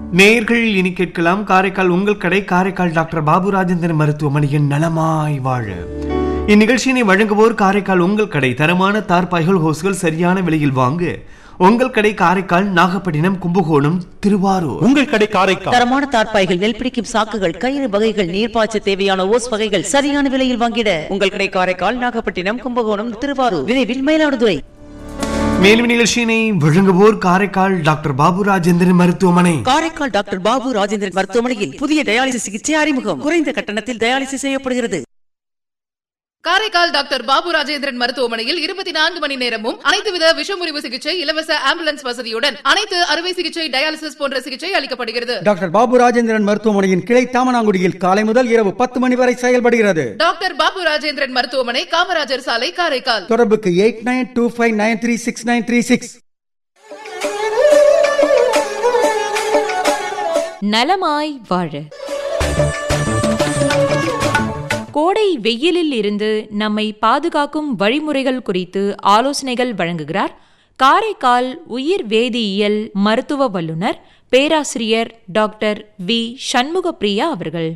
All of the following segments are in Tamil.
நேர்கள் இனி கேட்கலாம் காரைக்கால் உங்கள் கடை காரைக்கால் டாக்டர் பாபு ராஜேந்திரன் மருத்துவமனையின் நலமாய் வாழ இந்நிகழ்ச்சியினை வழங்குவோர் காரைக்கால் உங்கள் கடை தரமான தார்பாய்கள் ஹோஸ்கள் சரியான விலையில் வாங்க உங்கள் கடை காரைக்கால் நாகப்பட்டினம் கும்பகோணம் திருவாரூர் உங்கள் கடை காரைக்கால் தரமான தார்ப்பாய்கள் நெல் பிடிக்கும் சாக்குகள் கயிறு வகைகள் நீர்ப்பாய்ச்ச தேவையான ஓஸ் வகைகள் சரியான விலையில் வாங்கிட உங்கள் கடை காரைக்கால் நாகப்பட்டினம் கும்பகோணம் திருவாரூர் விரைவில் மயிலாடுதுறை மேலும் நிகழ்ச்சியினை வழங்குவோர் காரைக்கால் டாக்டர் பாபு ராஜேந்திரன் மருத்துவமனை காரைக்கால் டாக்டர் பாபு ராஜேந்திரன் மருத்துவமனையில் புதிய டயாலிசிஸ் சிகிச்சை அறிமுகம் குறைந்த கட்டணத்தில் டயாலிசிஸ் செய்யப்படுகிறது காரைக்கால் டாக்டர் பாபு ராஜேந்திரன் மருத்துவமனையில் இருபத்தி நான்கு மணி நேரமும் அனைத்து வித விஷமுறிவு சிகிச்சை இலவச ஆம்புலன்ஸ் வசதியுடன் அனைத்து அறுவை சிகிச்சை டயாலிசிஸ் போன்ற சிகிச்சை அளிக்கப்படுகிறது டாக்டர் பாபு ராஜேந்திரன் மருத்துவமனையின் கிளை தாமனாங்குடியில் காலை முதல் இரவு பத்து மணி வரை செயல்படுகிறது டாக்டர் பாபு ராஜேந்திரன் மருத்துவமனை காமராஜர் சாலை காரைக்கால் தொடர்புக்கு eight nine two five nine three six nine three six நலமாய் வாழ கோடை வெயிலில் இருந்து நம்மை பாதுகாக்கும் வழிமுறைகள் குறித்து ஆலோசனைகள் வழங்குகிறார் காரைக்கால் உயிர் வேதியியல் மருத்துவ வல்லுநர் பேராசிரியர் டாக்டர் வி சண்முகப்பிரியா அவர்கள்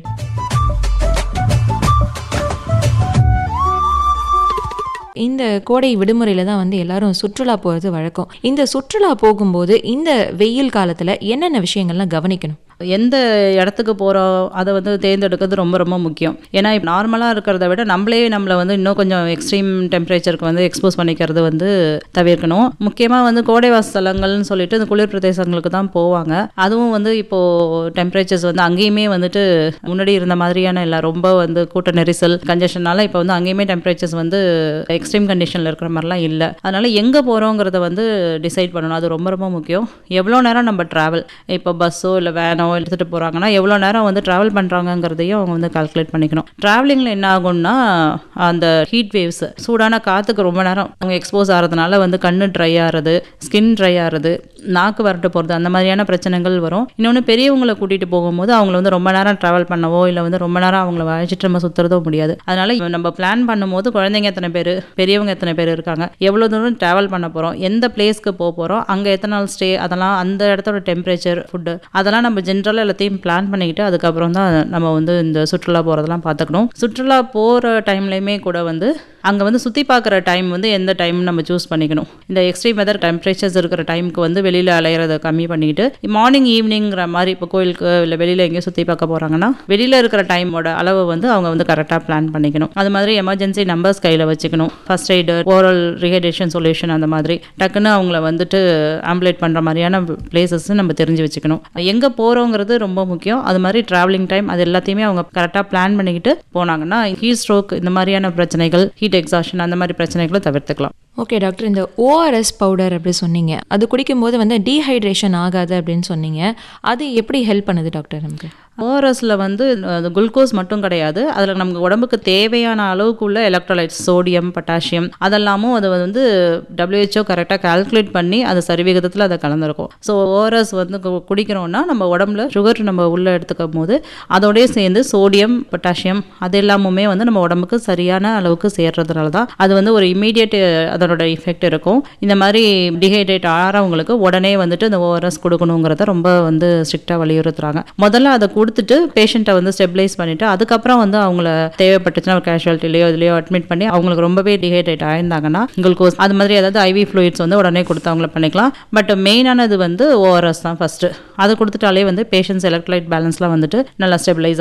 இந்த கோடை விடுமுறையில் தான் வந்து எல்லாரும் சுற்றுலா போகிறது வழக்கம் இந்த சுற்றுலா போகும்போது இந்த வெயில் காலத்தில் என்னென்ன விஷயங்கள்லாம் கவனிக்கணும் எந்த இடத்துக்கு போகிறோம் அதை வந்து தேர்ந்தெடுக்கிறது ரொம்ப ரொம்ப முக்கியம் ஏன்னா இப்போ நார்மலாக இருக்கிறத விட நம்மளே நம்மளை வந்து இன்னும் கொஞ்சம் எக்ஸ்ட்ரீம் டெம்பரேச்சருக்கு வந்து எக்ஸ்போஸ் பண்ணிக்கிறது வந்து தவிர்க்கணும் முக்கியமாக வந்து கோடைவாச ஸ்தலங்கள்னு சொல்லிட்டு இந்த குளிர் பிரதேசங்களுக்கு தான் போவாங்க அதுவும் வந்து இப்போது டெம்பரேச்சர்ஸ் வந்து அங்கேயுமே வந்துட்டு முன்னாடி இருந்த மாதிரியான இல்லை ரொம்ப வந்து கூட்ட நெரிசல் கன்ஜெஷனால இப்போ வந்து அங்கேயுமே டெம்பரேச்சர்ஸ் வந்து எக்ஸ்ட்ரீம் கண்டிஷனில் இருக்கிற மாதிரிலாம் இல்லை அதனால் எங்கே போகிறோங்கிறத வந்து டிசைட் பண்ணணும் அது ரொம்ப ரொம்ப முக்கியம் எவ்வளோ நேரம் நம்ம ட்ராவல் இப்போ பஸ்ஸோ இல்லை வேனோ எடுத்துகிட்டு போகிறாங்கன்னா எவ்வளோ நேரம் வந்து ட்ராவல் பண்ணுறாங்கங்கிறதையும் அவங்க வந்து கால்குலேட் பண்ணிக்கணும் ட்ராவலிங்கில் என்ன ஆகும்னா அந்த ஹீட் வேவ்ஸ் சூடான காற்றுக்கு ரொம்ப நேரம் அவங்க எக்ஸ்போஸ் ஆகிறதுனால வந்து கண்ணு ட்ரை ஆகிறது ஸ்கின் ட்ரை ஆகிறது நாக்கு வரட்டு போகிறது அந்த மாதிரியான பிரச்சனைகள் வரும் இன்னொன்று பெரியவங்களை கூட்டிகிட்டு போகும்போது அவங்கள வந்து ரொம்ப நேரம் ட்ராவல் பண்ணவோ இல்லை வந்து ரொம்ப நேரம் அவங்கள வழிச்சிட்டு நம்ம சுற்றுறதோ முடியாது அதனால நம்ம பிளான் பண்ணும்போது குழந்தைங்க எத்தனை பேர் பெரியவங்க எத்தனை பேர் இருக்காங்க எவ்வளோ தூரம் ட்ராவல் பண்ண போகிறோம் எந்த பிளேஸ்க்கு போக போகிறோம் அங்கே எத்தனை நாள் ஸ்டே அதெல்லாம் அந்த இடத்தோட டெம்பரேச்சர் ஃபுட்டு அதெல்லாம் நம்ம ஜென்ரலாக எல்லாத்தையும் பிளான் பண்ணிக்கிட்டு அதுக்கப்புறம் தான் நம்ம வந்து இந்த சுற்றுலா போகிறதெல்லாம் பார்த்துக்கணும் சுற்றுலா போகிற டைம்லையுமே கூட வந்து அங்கே வந்து சுற்றி பார்க்குற டைம் வந்து எந்த டைம் நம்ம சூஸ் பண்ணிக்கணும் இந்த எக்ஸ்ட்ரீம் வெதர் டெம்பரேச்சர்ஸ் இருக்கிற டைமுக்கு வந்து வெளியில் அலையிறத கம்மி பண்ணிக்கிட்டு மார்னிங் ஈவினிங்கிற மாதிரி இப்போ கோயிலுக்கு இல்லை வெளியில் எங்கேயும் சுற்றி பார்க்க போகிறாங்கன்னா வெளியில் இருக்கிற டைமோட அளவு வந்து அவங்க வந்து கரெக்டாக பிளான் பண்ணிக்கணும் அது மாதிரி எமர்ஜென்சி நம்பர்ஸ் கையில் வச்சுக்கணும் first aid oral rehydration solution அந்த மாதிரி டக்குன்னு அவங்கள வந்துட்டு ஆம்புலேட் பண்ணுற மாதிரியான பிளேசஸ் நம்ம தெரிஞ்சு வச்சுக்கணும் எங்கே போகிறோங்கிறது ரொம்ப முக்கியம் அது மாதிரி ட்ராவலிங் டைம் அது எல்லாத்தையுமே அவங்க கரெக்டாக பிளான் பண்ணிக்கிட்டு போனாங்கன்னா ஹீட் ஸ்ட்ரோக் இந்த மாதிரியான பிரச்சனைகள் ஹீட் எக்ஸாஷன் அந்த மாதிரி பிரச்சனைகளை தவிர்த்துக்கலாம் ஓகே டாக்டர் இந்த ஓஆர்எஸ் பவுடர் அப்படி சொன்னீங்க அது குடிக்கும்போது வந்து டீஹைட்ரேஷன் ஆகாது அப்படின்னு சொன்னீங்க அது எப்படி ஹெல்ப் பண்ணுது டாக்டர் நமக்கு ஓஆர்எஸில் வந்து அது குளுக்கோஸ் மட்டும் கிடையாது அதில் நமக்கு உடம்புக்கு தேவையான அளவுக்குள்ள எலக்ட்ரோலைட்ஸ் சோடியம் பொட்டாசியம் அதெல்லாமும் அது வந்து டபிள்யூஹெச்ஓ கரெக்டாக கால்குலேட் பண்ணி அது சரிவிகிதத்தில் அதை கலந்துருக்கும் ஸோ ஓஆர்எஸ் வந்து கு- குடிக்கிறோம்னா நம்ம உடம்புல சுகர் நம்ம உள்ளே எடுத்துக்கும் போது அதோடய சேர்ந்து சோடியம் பொட்டாசியம் அது எல்லாமுமே வந்து நம்ம உடம்புக்கு சரியான அளவுக்கு சேர்றதுனால தான் அது வந்து ஒரு இமீடியட் அதனோட எஃபெக்ட் இருக்கும் இந்த மாதிரி டிஹைட்ரேட் ஆகிறவங்களுக்கு உடனே வந்துட்டு இந்த ஓஆர்எஸ் கொடுக்கணுங்கிறத ரொம்ப வந்து ஸ்ட்ரிக்டாக வலியுறுத்துறாங்க முதல்ல அதை கொடுத்துட்டு பேஷண்ட்டை வந்து ஸ்டெபிலைஸ் பண்ணிட்டு அதுக்கப்புறம் வந்து அவங்கள தேவைப்பட்டுச்சுன்னா ஒரு கேஷுவாலிட்டிலையோ இதுலையோ அட்மிட் பண்ணி அவங்களுக்கு ரொம்பவே டிஹைட்ரேட் ஆயிருந்தாங்கன்னா குளுக்கோஸ் அது மாதிரி ஏதாவது ஐவி ஃப்ளூயிட்ஸ் வந்து உடனே கொடுத்து அவங்கள பண்ணிக்கலாம் பட் மெயினானது வந்து ஓஆர்எஸ் தான் ஃபர்ஸ்ட் அதை கொடுத்துட்டாலே வந்து பேஷண்ட்ஸ் எலக்ட்ரோலைட் பேலன்ஸ்லாம் வந்துட்டு நல்லா ஸ்டெபிலைஸ்